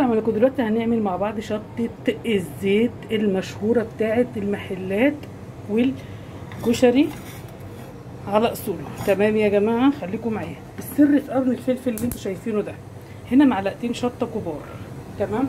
السلام عليكم دلوقتي هنعمل مع بعض شطة الزيت المشهورة بتاعة المحلات والكشري على اصوله تمام يا جماعة خليكم معايا السر في قرن الفلفل اللي انتوا شايفينه ده هنا معلقتين شطة كبار تمام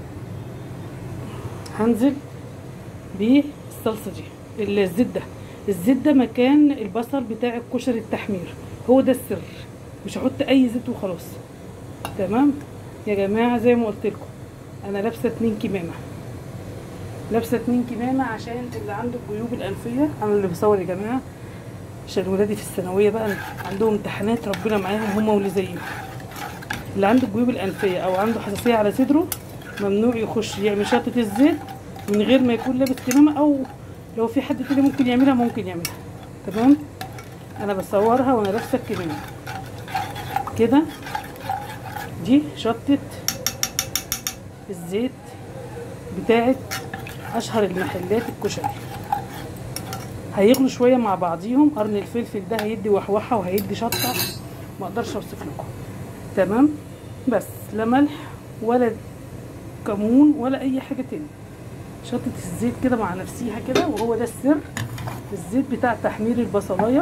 هنزل بالصلصة دي الزيت ده الزيت ده مكان البصل بتاع الكشري التحمير هو ده السر مش هحط اي زيت وخلاص تمام يا جماعه زي ما قلت لكم انا لابسه اتنين كمامه لابسه اتنين كمامه عشان اللي عنده الجيوب الانفيه انا اللي بصور يا جماعه عشان ولادي في الثانويه بقى عندهم امتحانات ربنا معاهم هما واللي زيهم اللي عنده الجيوب الانفيه او عنده حساسيه على صدره ممنوع يخش يعمل شطه الزيت من غير ما يكون لابس كمامه او لو في حد تاني ممكن يعملها ممكن يعملها تمام انا بصورها وانا لابسه الكمامه كده دي شطة الزيت بتاعت اشهر المحلات الكشري هيغلوا شويه مع بعضيهم قرن الفلفل ده هيدي وحوحه وهيدي شطه ما اقدرش اوصف لكم تمام بس لا ملح ولا كمون ولا اي حاجه تاني شطه الزيت كده مع نفسيها كده وهو ده السر الزيت بتاع تحمير البصلايه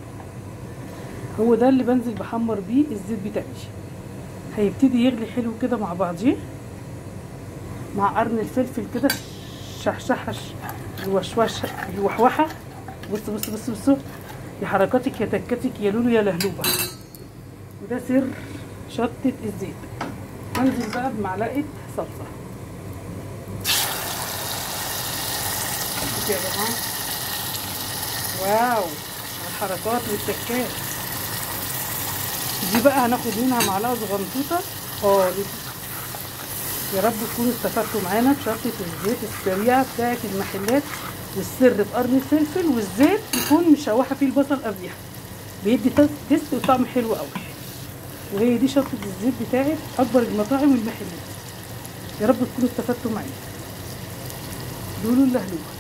هو ده اللي بنزل بحمر بيه الزيت بتاعي هيبتدي يغلي حلو كده مع بعضيه مع قرن الفلفل كده شحشحش الوشوش الوحوحه بص بص بص بص يا حركاتك يا تكاتك يا لولو يا لهلوبه وده سر شطه الزيت هنزل بقى بمعلقه صلصه يا جماعه واو الحركات والتكات دي بقى هناخد منها معلقه صغنطوطه خالص يا رب تكونوا استفدتوا معانا بشطه الزيت السريعه بتاعه المحلات والسر في قرن الفلفل والزيت يكون مشوحه فيه البصل قبلها بيدي تيست وطعم حلو قوي وهي دي شطه الزيت بتاعه اكبر المطاعم والمحلات يا رب تكونوا استفدتوا معايا دول اللهلوبه